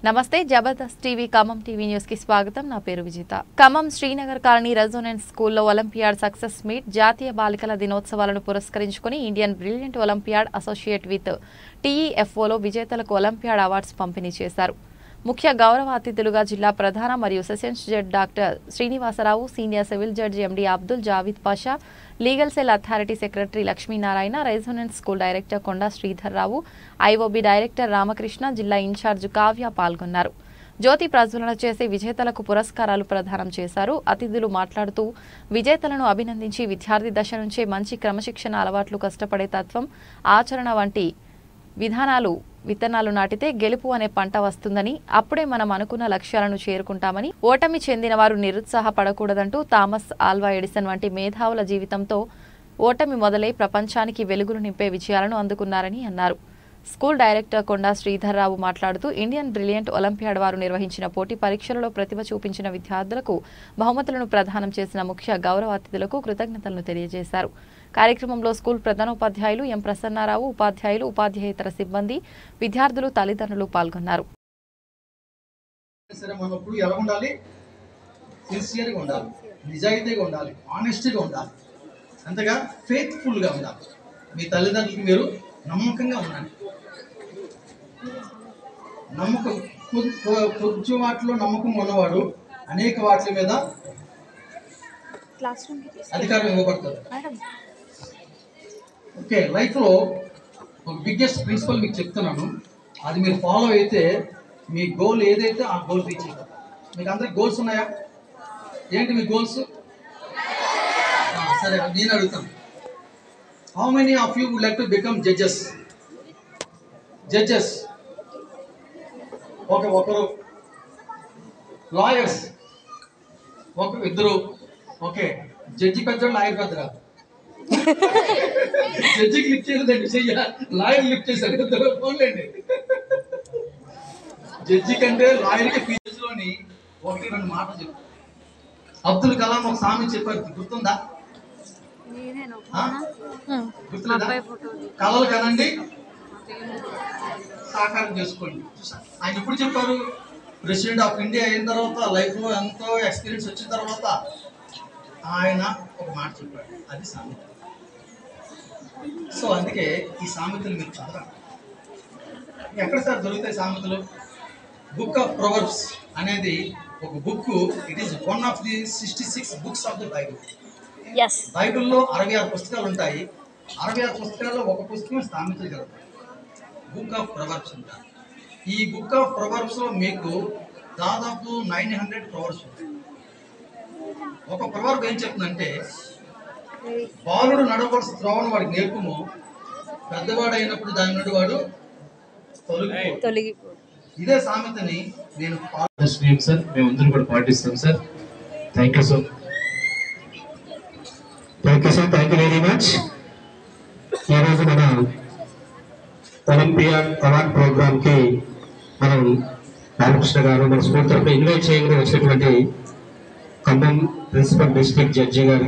నమస్తే Jabardasth TV Khammam TV news కి స్వాగతం నా పేరు విజిత ఖమ్మం శ్రీనగర్ కాలనీ రెజోనెన్స్ స్కూల్లో ఒలింపియాడ్ సక్సెస్ మీట్ జాతీయ బాలికల దినోత్సవాలను పురస్కరించుకుని Indian brilliant Olympiad associate with టీఈఎఫ్ఓలో విజేతలకు ఒలింపియాడ్ అవార్డ్స్ పంపిణీ చేశారు ముఖ్య గౌరవ అతిథులుగా జిల్లా ప్రధాన మరియు sessions judge doctor Srinivasarao senior civil judge MD Abdul Javeed Pasha legal cell authority secretary Lakshminarayana Resonance school director Konda Sridhar Rao IOB director Ramakrishna జిల్లా ఇన్ఛార్జ్ కావ్య పాల్గొన్నారు జ్యోతి ప్రజ్వలన చేసి విజేతలకు పురస్కారాలు ప్రదానం చేశారు అతిథులు మాట్లాడుతూ విజేతలను అభినందించి విద్యార్థి దశ నుంచే మంచి క్రమశిక్షణ అలవాట్లు కష్టపడే తత్వం ఆచరణ వంటి విధానాలు విత్తనాలు నాటితే గెలుపు అనే పంట వస్తుందని అప్పుడే మనం అనుకున్న లక్ష్యాలను చేరుకుంటామని ఓటమి చెందిన వారు నిరుత్సాహపడకూడదంటూ థామస్ ఆల్వా ఎడిసన్ వంటి మేధావుల జీవితంతో ఓటమి మొదలై ప్రపంచానికి వెలుగులు నింపే విజయాలను అందుకున్నారని అన్నారు స్కూల్ డైరెక్టర్ కొండా శ్రీధర్రావు మాట్లాడుతూ ఇండియన్ బ్రిలియంట్ ఒలింపియాడ్ వారు నిర్వహించిన పోటీ పరీక్షలలో ప్రతిభ చూపించిన విద్యార్థులకు బహుమతులను ప్రదానం చేసిన ముఖ్య గౌరవ అతిథులకు కృతజ్ఞతలను తెలియజేశారు కార్యక్రమంలో స్కూల్ ప్రధానోపాధ్యాయులు ఎం ప్రసన్నారావు ఉపాధ్యాయులు ఉపాధ్యాయేతర సిబ్బంది విద్యార్థులు తల్లిదండ్రులు పాల్గొన్నారు సరే మనం ఇప్పుడు ఎలా ఉండాలి సిన్సియర్గా ఉండాలి నిజాయితీగా ఉండాలి ఆనెస్ట్గా ఉండాలి అంతగా ఫెయిత్ఫుల్గా ఉండాలి మీ తల్లిదండ్రులకి మీరు నమ్మకంగా ఉండండి నమ్మకం కొ- కొ- కొంచెం వాటిలో నమ్మకం ఉన్నవాడు అనేక వాటి మీద అధికారం ఇవ్వబడతారు ఓకే లైఫ్లో ఒక బిగ్గెస్ట్ ప్రిన్సిపల్ మీకు చెప్తున్నాను అది మీరు ఫాలో అయితే మీ గోల్ ఏదైతే ఆ గోల్ రీచ్ అవుతారు మీకు అందరికి గోల్స్ ఉన్నాయా ఏంటి మీ గోల్స్ సరే నేను అడుగుతాను how many of you would like to become judges judges ఒక ఒకరు లాయర్స్ ఒక ఇద్దరు ఓకే జడ్జి పెద్ద లాయర్ పెద్ద కాదు జడ్జికి లిఫ్ట్ చేయలేదండి చెయ్య లాయర్ లిఫ్ట్ చేశాడు ఇద్దరు ఫోన్లేండి జడ్జి కంటే లాయర్కి ఫీజులోని ఒకటి రెండు మాటలు చెప్పు అబ్దుల్ కలాం ఒక సామెత చెప్పారు గుర్తుందా ఆ? గుర్తులేదా కళలు కనండి సాకారం చేసుకోండి చూసా? ఆయన ఎప్పుడు చెప్పారు ప్రెసిడెంట్ ఆఫ్ ఇండియా అయిన తర్వాత లైఫ్లో ఎంతో ఎక్స్పీరియన్స్ వచ్చిన తర్వాత ఆయన ఒక మాట చెప్పాడు అది సామెత సో అందుకే ఈ సామెతలు మీరు చదవండి ఎక్కడ సార్ దొరుకుతాయి సామెతలు బుక్ ఆఫ్ ప్రొవర్బ్స్ అనేది ఒక book it is one of the sixty six books of the Bible ఎస్ బైబిల్లో అరవై ఆరు పుస్తకాలు ఉంటాయి అరవై ఆరు పుస్తకాల్లో ఒక పుస్తకం సామెతలు కలుగుతాయి బుక్ ఆఫ్ ప్రొవర్బ్స్ అంటారు ఈ బుక్ ఆఫ్ ప్రొవర్బ్స్ లో మీకు దాదాపు నైన్ హండ్రెడ్ ప్రొవర్బ్స్ ఉంటాయి ఒక ప్రొవర్బ్ ఏం చెప్తుందంటే బాలుడు నడవలసిన త్రోవను వాడికి నేర్పుము పెద్దవాడు అయినప్పుడు దాని నుండి వాడు తొలగిపోడు తొలగి ఇదే సామెతని నేను ఫాలో ఫస్ట్ నేమ్ సార్ మేమందరం కూడా పాటిస్తాం sir thank you so thank you sir thank you very much ఈరోజు మన ఒలింపియాడ్ అవార్డ్ ప్రోగ్రామ్ కి మనం రామకృష్ణ గారు మన స్కూల్ తరఫున ఇన్వైట్ చేయగా వచ్చినటువంటి ఖమ్మం ప్రిన్సిపల్ డిస్ట్రిక్ట్ జడ్జి గారు